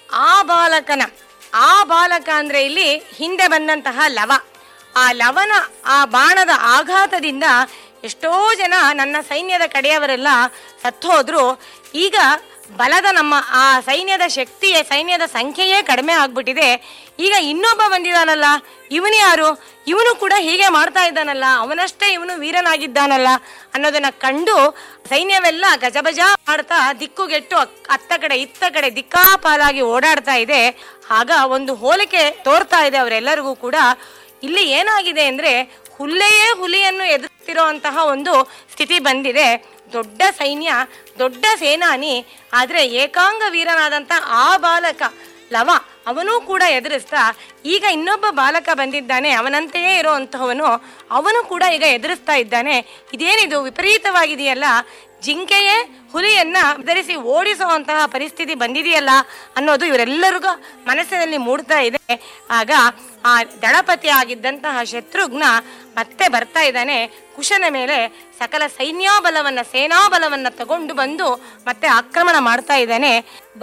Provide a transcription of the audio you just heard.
ಆ ಬಾಲಕನ ಆ ಬಾಲಕ ಅಂದ್ರೆ ಇಲ್ಲಿ ಹಿಂದೆ ಬಂದಂತಹ ಲವ ಆ ಲವನ ಆ ಬಾಣದ ಆಘಾತದಿಂದ ಎಷ್ಟೋ ಜನ ನನ್ನ ಸೈನ್ಯದ ಕಡೆಯವರೆಲ್ಲ ಸತ್ತೋದ್ರು ಈಗ ಬಲದ ನಮ್ಮ ಆ ಸೈನ್ಯದ ಶಕ್ತಿಯೇ ಸೈನ್ಯದ ಸಂಖ್ಯೆಯೇ ಕಡಿಮೆ ಆಗ್ಬಿಟ್ಟಿದೆ ಈಗ ಇನ್ನೊಬ್ಬ ಬಂದಿದಾನಲ್ಲ ಇವನು ಯಾರು ಇವನು ಕೂಡ ಹೀಗೆ ಮಾಡ್ತಾ ಇದ್ದಾನಲ್ಲ ಅವನಷ್ಟೇ ಇವನು ವೀರನಾಗಿದ್ದಾನಲ್ಲ ಅನ್ನೋದನ್ನ ಕಂಡು ಸೈನ್ಯವೆಲ್ಲ ಗಜಬಜ ಮಾಡ್ತಾ ದಿಕ್ಕುಗೆಟ್ಟು ಅಕ್- ಅತ್ತ ಕಡೆ ಇತ್ತ ಕಡೆ ದಿಕ್ಕಾಪಾಲಾಗಿ ಓಡಾಡ್ತಾ ಇದೆ ಆಗ ಒಂದು ಹೋಲಿಕೆ ತೋರ್ತಾ ಇದೆ ಅವರೆಲ್ಲರಿಗೂ ಕೂಡ ಇಲ್ಲಿ ಏನಾಗಿದೆ ಅಂದ್ರೆ ಹುಲ್ಲೆಯೇ ಹುಲಿಯನ್ನು ಎದುರುತ್ತಿರುವಂತಹ ಒಂದು ಸ್ಥಿತಿ ಬಂದಿದೆ ದೊಡ್ಡ ಸೈನ್ಯ ದೊಡ್ಡ ಸೇನಾನಿ ಆದ್ರೆ ಏಕಾಂಗ ವೀರನಾದಂತ ಆ ಬಾಲಕ ಲವ ಅವನೂ ಕೂಡ ಎದುರಿಸ್ತಾ ಈಗ ಇನ್ನೊಬ್ಬ ಬಾಲಕ ಬಂದಿದ್ದಾನೆ ಅವನಂತೆಯೇ ಇರುವಂತಹವನು ಅವನು ಕೂಡ ಈಗ ಎದುರಿಸ್ತಾ ಇದ್ದಾನೆ ಇದೇನಿದು ವಿಪರೀತವಾಗಿದೆಯಲ್ಲ ಜಿಂಕೆಯೇ ಹುಲಿಯನ್ನ ಧರಿಸಿ ಓಡಿಸುವಂತಹ ಪರಿಸ್ಥಿತಿ ಬಂದಿದೆಯಲ್ಲ ಅನ್ನೋದು ಇವರೆಲ್ಲರಿಗೂ ಮನಸ್ಸಿನಲ್ಲಿ ಮೂಡ್ತಾ ಇದೆ ಆಗ ಆ ದಳಪತಿ ಆಗಿದ್ದಂತಹ ಶತ್ರುಘ್ನ ಮತ್ತೆ ಬರ್ತಾ ಇದ್ದಾನೆ ಕುಶನ ಮೇಲೆ ಸಕಲ ಸೈನ್ಯಾಬಲವನ್ನ ಸೇನಾಬಲವನ್ನ ತಗೊಂಡು ಬಂದು ಮತ್ತೆ ಆಕ್ರಮಣ ಮಾಡ್ತಾ ಇದ್ದಾನೆ